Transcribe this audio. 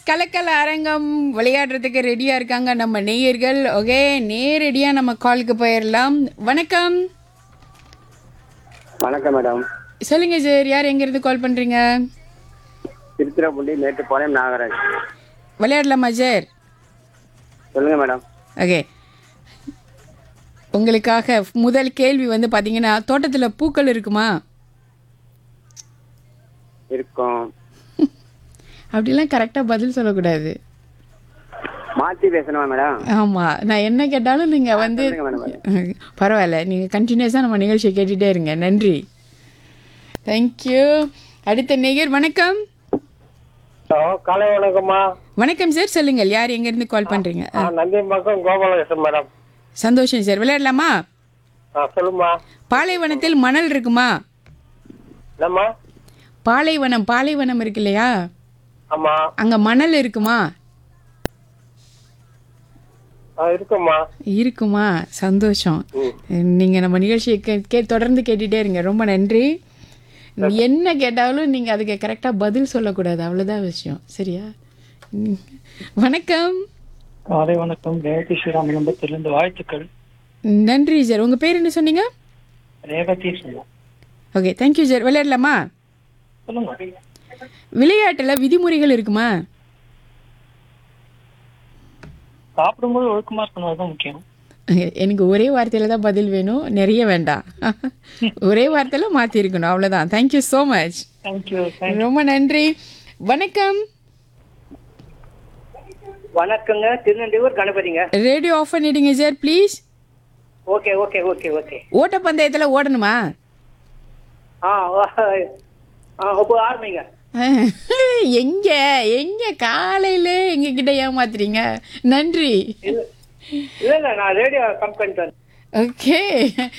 கலக்கல் அரங்கம் விளையாடுறதுக்கு ரெடியா இருக்காங்க நம்ம நேயர்கள் ஓகே நேரடியா நம்ம காலுக்கு போயிடலாம் வணக்கம் வணக்கம் மேடம் சொல்லுங்க சார் யார் எங்க இருந்து கால் பண்றீங்க திருச்சிராப்பள்ளி மேட்டுப்பாளையம் நாகராஜ் விளையாடலாமா சார் சொல்லுங்க மேடம் ஓகே உங்களுக்காக முதல் கேள்வி வந்து பாத்தீங்கன்னா தோட்டத்துல பூக்கள் இருக்குமா இருக்கும் அப்படிலாம் கரெக்டா பதில் சொல்லக்கூடாது மாத்தி பேசணுமா மேடம் ஆமா நான் என்ன கேட்டாலும் நீங்க வந்து சொல்லுங்க மேடம் பரவாயில்ல நீங்க கண்டினியூஸா நம்ம நிகழ்ச்சியை கேட்டுட்டே இருங்க நன்றி தேங்க்யூ அடுத்த நேயர் வணக்கம் ஹலோ காலை வணக்கம்மா வணக்கம் சார் சொல்லுங்கள் யார் எங்க இருந்து கால் பண்றீங்க ஆ நந்தியம்பாக்கம் கோபாலகிருஷ்ணன் மேடம் சந்தோஷம் சார் விளையாடலாமா ஆ சொல்லுமா பாலைவனத்தில் மணல் இருக்குமா என்னம்மா பாலைவனம் பாலைவனம் இருக்கு இல்லையா ஆமா அங்க மணல் இருக்குமா ஆ இருக்கும்மா இருக்குமா சந்தோஷம் நீங்க நம்ம நிகழ்ச்சியை கே- கே தொடர்ந்து கேட்டுட்டே இருங்க ரொம்ப நன்றி என்ன கேட்டாலும் நீங்க அதுக்கு கரெக்டா பதில் சொல்லக்கூடாது அவ்வளவுதான் விஷயம் சரியா ம். வணக்கம் காலை வணக்கம் ரேவதி ஸ்ரீராமலிங்கத்திலிருந்து வாழ்த்துக்கள் நன்றி சார் உங்க பேர் என்ன சொன்னீங்க ரேவதி சொல்லுங்க ஓகே தேங்க்யூ சார் விளையாடலாமா சொல்லுங்க விளையாட்டுல விதிமுறைகள் இருக்குமா சாப்பிடும்போது ஒழுக்கமா இருக்கணும் அதுதான் முக்கியம் எனக்கு ஒரே வார்த்தையில தான் பதில் வேணும் நிறைய வேண்டாம் ஒரே வார்த்தையில மாத்தி இருக்கணும் அவ்வளவுதான் தேங்க்யூ ஸோ மச் தேங்க்யூ ரொம்ப நன்றி வணக்கம் வணக்கங்க திருநெல்வேலூர் கணபதிங்க ரேடியோ ஆஃப் பண்ணிடுங்க sir please okay okay okay okay ஓட்டப்பந்தயத்துல ஓடணுமா ஆ வா- ஆ இப்போ ஆரம்பிங்க எங்க எங்க காலையில எங்க கிட்ட ஏமாத்துறீங்க நன்றி இல்ல இல்ல நான் ரேடியோ கம் பண்ணிட்டு ஓகே